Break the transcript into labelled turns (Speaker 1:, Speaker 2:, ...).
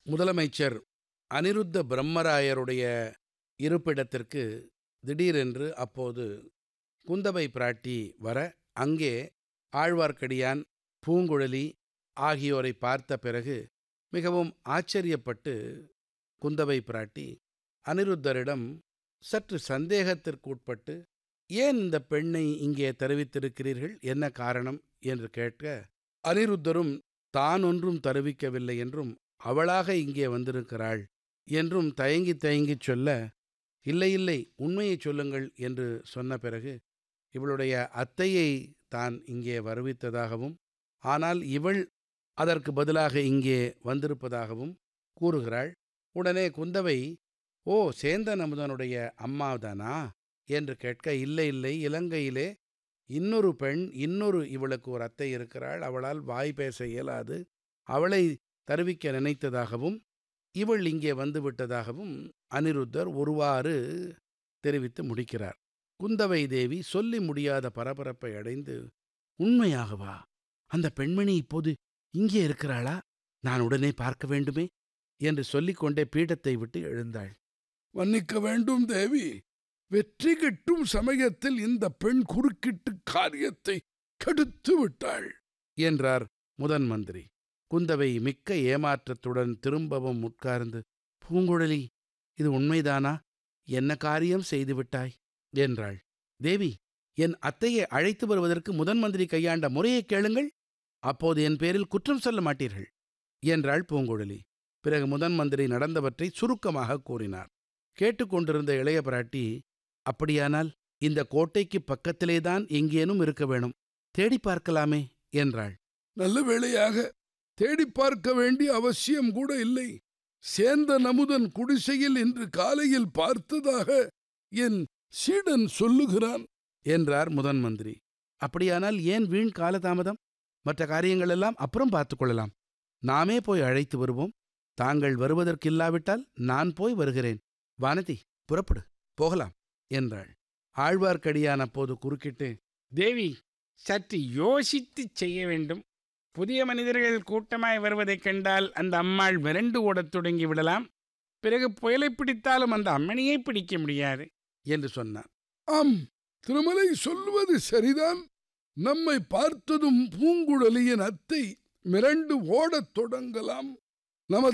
Speaker 1: முதலமைச்சர் அனிருத்த பிரம்மராயருடைய இருப்பிடத்திற்கு திடீரென்று அப்போது குந்தவை பிராட்டி வர அங்கே ஆழ்வார்க்கடியான் பூங்குழலி ஆகியோரை பார்த்த பிறகு மிகவும் ஆச்சரியப்பட்டு குந்தவை பிராட்டி அனிருத்தரிடம் சற்று சந்தேகத்திற்குட்பட்டு ஏன் இந்த பெண்ணை இங்கே தெரிவித்திருக்கிறீர்கள் என்ன காரணம் என்று கேட்க அனிருத்தரும் தான் ஒன்றும் தெரிவிக்கவில்லை என்றும் அவளாக இங்கே வந்திருக்கிறாள் என்றும் தயங்கி தயங்கிச் சொல்ல இல்லை இல்லை உண்மையைச் சொல்லுங்கள் என்று சொன்ன பிறகு இவளுடைய அத்தையை தான் இங்கே வருவித்ததாகவும் ஆனால் இவள் அதற்கு பதிலாக இங்கே வந்திருப்பதாகவும் கூறுகிறாள் உடனே குந்தவை ஓ சேந்தன் அமுதனுடைய அம்மாதானா என்று கேட்க இல்லை இல்லை இலங்கையிலே இன்னொரு பெண் இன்னொரு இவளுக்கு ஒரு அத்தை இருக்கிறாள் அவளால் வாய் பேச இயலாது அவளை தருவிக்க நினைத்ததாகவும் இவள் இங்கே வந்துவிட்டதாகவும் அனிருத்தர் ஒருவாறு தெரிவித்து முடிக்கிறார் குந்தவை தேவி சொல்லி முடியாத பரபரப்பை அடைந்து உண்மையாகவா அந்த பெண்மணி இப்போது இங்கே இருக்கிறாளா நான் உடனே பார்க்க வேண்டுமே என்று சொல்லிக்கொண்டே பீடத்தை விட்டு எழுந்தாள்
Speaker 2: மன்னிக்க வேண்டும் தேவி வெற்றி கிட்டும் சமயத்தில் இந்த பெண் குறுக்கிட்டு காரியத்தை கெடுத்து விட்டாள்
Speaker 1: என்றார் முதன் மந்திரி குந்தவை மிக்க ஏமாற்றத்துடன் திரும்பவும் உட்கார்ந்து பூங்குழலி இது உண்மைதானா என்ன காரியம் செய்துவிட்டாய் என்றாள் தேவி என் அத்தையை அழைத்து வருவதற்கு முதன் மந்திரி கையாண்ட முறையைக் கேளுங்கள் அப்போது என் பேரில் குற்றம் சொல்ல மாட்டீர்கள் என்றாள் பூங்குழலி பிறகு முதன் மந்திரி நடந்தவற்றை சுருக்கமாக கூறினார் கேட்டுக்கொண்டிருந்த இளைய பிராட்டி அப்படியானால் இந்த கோட்டைக்கு பக்கத்திலேதான் எங்கேனும் இருக்க வேணும் தேடி பார்க்கலாமே என்றாள்
Speaker 2: நல்ல வேளையாக தேடி பார்க்க வேண்டிய அவசியம் கூட இல்லை சேந்த நமுதன் குடிசையில் இன்று காலையில் பார்த்ததாக என் சீடன் சொல்லுகிறான்
Speaker 1: என்றார் முதன் மந்திரி அப்படியானால் ஏன் வீண் காலதாமதம் மற்ற காரியங்களெல்லாம் அப்புறம் பார்த்துக் கொள்ளலாம் நாமே போய் அழைத்து வருவோம் தாங்கள் வருவதற்கில்லாவிட்டால் நான் போய் வருகிறேன் வானதி புறப்படு போகலாம் என்றாள் ஆழ்வார்க்கடியான் அப்போது குறுக்கிட்டு
Speaker 3: தேவி சற்று யோசித்துச் செய்ய வேண்டும் புதிய மனிதர்கள் கூட்டமாய் வருவதைக் கண்டால் அந்த அம்மாள் மிரண்டு ஓடத் தொடங்கி விடலாம் பிறகு புயலை பிடித்தாலும் அந்த அம்மணியை பிடிக்க முடியாது
Speaker 1: என்று சொன்னார்
Speaker 2: ஆம் திருமலை சொல்வது சரிதான் நம்மை பார்த்ததும் பூங்குழலியின் அத்தை மிரண்டு ஓடத் தொடங்கலாம் நமது